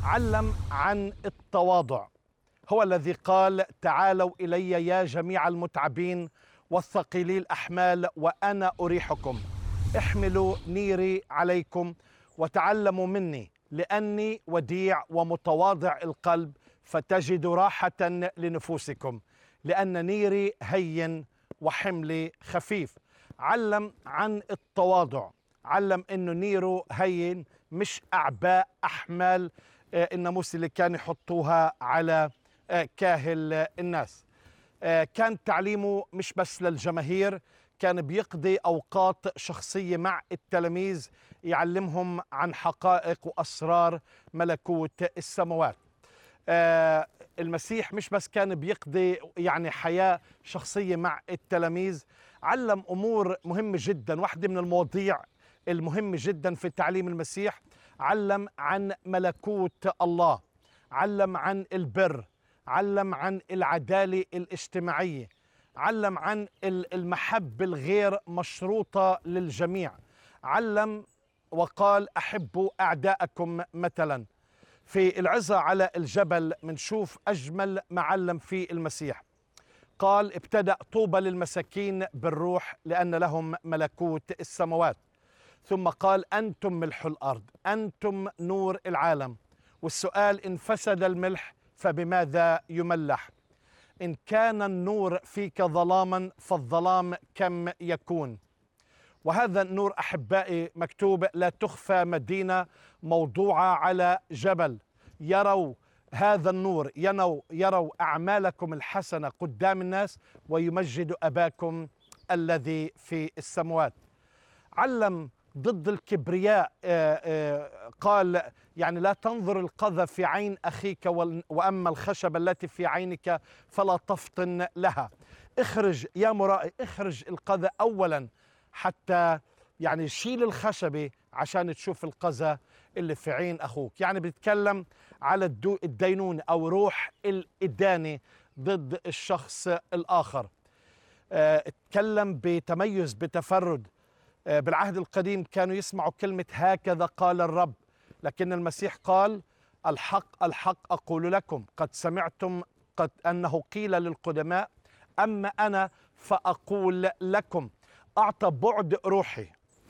علم عن التواضع هو الذي قال تعالوا الي يا جميع المتعبين والثقيلي الاحمال وانا اريحكم احملوا نيري عليكم وتعلموا مني لاني وديع ومتواضع القلب فتجدوا راحه لنفوسكم لان نيري هين وحملي خفيف علم عن التواضع علم انه نيره هين مش اعباء احمال آه، الناموس اللي كان يحطوها على آه، كاهل آه، الناس آه، كان تعليمه مش بس للجماهير كان بيقضي اوقات شخصيه مع التلاميذ يعلمهم عن حقائق واسرار ملكوت السماوات آه، المسيح مش بس كان بيقضي يعني حياه شخصيه مع التلاميذ علم امور مهمه جدا واحده من المواضيع المهمه جدا في تعليم المسيح علم عن ملكوت الله علم عن البر علم عن العداله الاجتماعيه علم عن ال- المحبه الغير مشروطه للجميع علم وقال احبوا اعداءكم مثلا في العظه على الجبل منشوف اجمل معلم في المسيح قال ابتدأ طوبى للمساكين بالروح لأن لهم ملكوت السماوات ثم قال أنتم ملح الأرض أنتم نور العالم والسؤال إن فسد الملح فبماذا يملح إن كان النور فيك ظلاما فالظلام كم يكون وهذا النور أحبائي مكتوب لا تخفى مدينة موضوعة على جبل يروا هذا النور ينو يروا أعمالكم الحسنة قدام الناس ويمجد أباكم الذي في السماوات علم ضد الكبرياء آه، آه، قال يعني لا تنظر القذى في عين أخيك وال- وأما الخشبة التي في عينك فلا تفطن لها اخرج يا مرائي اخرج القذى أولا حتى يعني شيل الخشبة عشان تشوف القذى اللي في عين أخوك يعني بيتكلم على الدو- الدينونة أو روح الإدانة ضد الشخص الآخر آه، اتكلم بتميز بتفرد آه، بالعهد القديم كانوا يسمعوا كلمة هكذا قال الرب لكن المسيح قال الحق الحق أقول لكم قد سمعتم قد أنه قيل للقدماء أما أنا فأقول لكم أعطى بعد روحي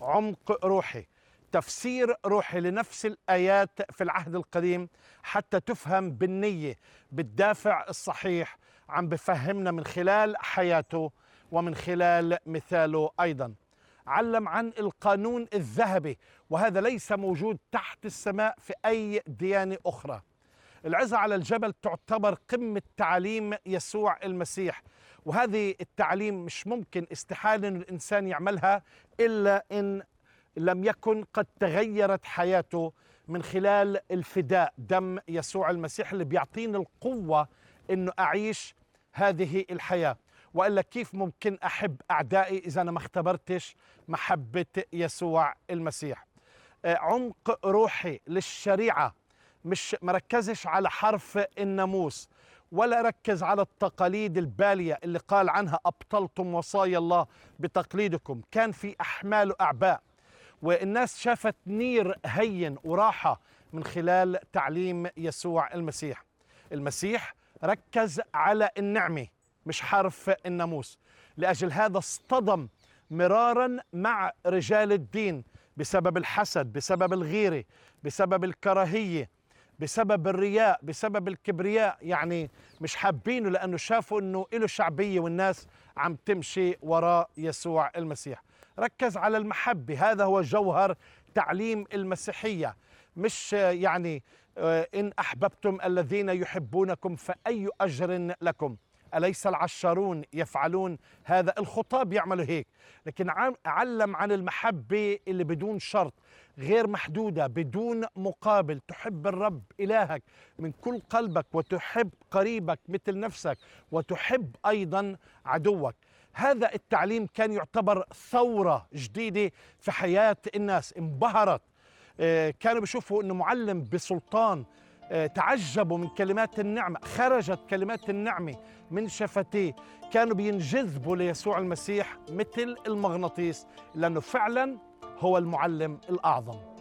عمق روحي تفسير روحي لنفس الآيات في العهد القديم حتى تفهم بالنية بالدافع الصحيح عم بفهمنا من خلال حياته ومن خلال مثاله أيضاً علم عن القانون الذهبي وهذا ليس موجود تحت السماء في اي ديانه اخرى. العزة على الجبل تعتبر قمه تعاليم يسوع المسيح وهذه التعليم مش ممكن استحاله ان الانسان يعملها الا ان لم يكن قد تغيرت حياته من خلال الفداء دم يسوع المسيح اللي بيعطيني القوه انه اعيش هذه الحياه والا كيف ممكن احب اعدائي اذا انا ما اختبرتش محبه يسوع المسيح آه، عمق روحي للشريعه مش مركزش على حرف الناموس ولا ركز على التقاليد الباليه اللي قال عنها ابطلتم وصايا الله بتقليدكم كان في احمال اعباء والناس شافت نير هين وراحه من خلال تعليم يسوع المسيح المسيح ركز على النعمه مش حرف الناموس لاجل هذا اصطدم مرارا مع رجال الدين بسبب الحسد بسبب الغيره بسبب الكراهيه بسبب الرياء بسبب الكبرياء يعني مش حابينه لانه شافوا انه له شعبيه والناس عم تمشي وراء يسوع المسيح ركز على المحبه هذا هو جوهر تعليم المسيحيه مش آه، يعني آه، ان احببتم الذين يحبونكم فاي اجر لكم أليس العشارون يفعلون هذا الخطاب يعملوا هيك لكن عم- علم عن المحبة اللي بدون شرط غير محدودة بدون مقابل تحب الرب إلهك من كل قلبك وتحب قريبك مثل نفسك وتحب أيضا عدوك هذا التعليم كان يعتبر ثورة جديدة في حياة الناس انبهرت آه، كانوا بيشوفوا انه معلم بسلطان آه، تعجبوا من كلمات النعمة خرجت كلمات النعمة من شفتيه كانوا بينجذبوا ليسوع المسيح مثل المغناطيس لأنه فعلا هو المعلم الأعظم